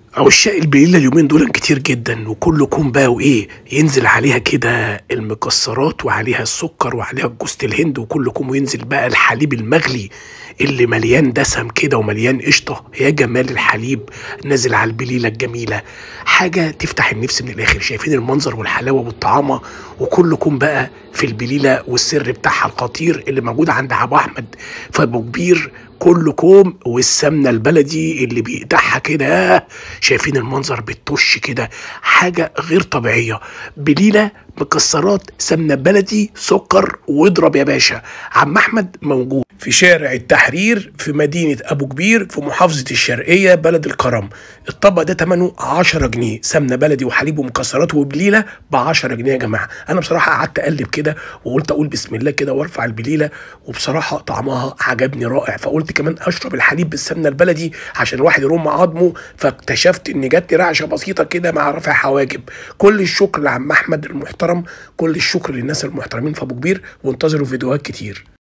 عشاق البليلة اليومين دول كتير جدا وكل كوم بقى وايه ينزل عليها كده المكسرات وعليها السكر وعليها جوزة الهند وكل كوم وينزل بقى الحليب المغلي اللي مليان دسم كده ومليان قشطة يا جمال الحليب نازل على البليلة الجميلة حاجة تفتح النفس من الآخر شايفين المنظر والحلاوة والطعامة وكل كوم بقى في البليلة والسر بتاعها الخطير اللي موجود عند أبو أحمد فأبو كبير كل كوم والسمنه البلدي اللي بيقدحها كده شايفين المنظر بالتش كده حاجه غير طبيعيه بليله مكسرات سمنه بلدي سكر واضرب يا باشا عم احمد موجود في شارع التحرير في مدينة أبو كبير في محافظة الشرقية بلد الكرم الطبق ده ثمنه 10 جنيه سمنة بلدي وحليب ومكسرات وبليلة ب 10 جنيه يا جماعة أنا بصراحة قعدت أقلب كده وقلت أقول بسم الله كده وأرفع البليلة وبصراحة طعمها عجبني رائع فقلت كمان أشرب الحليب بالسمنة البلدي عشان الواحد يرم عظمه فاكتشفت إن جات لي رعشة بسيطة كده مع رفع حواجب كل الشكر لعم أحمد المحترم كل الشكر للناس المحترمين في أبو كبير وانتظروا فيديوهات كتير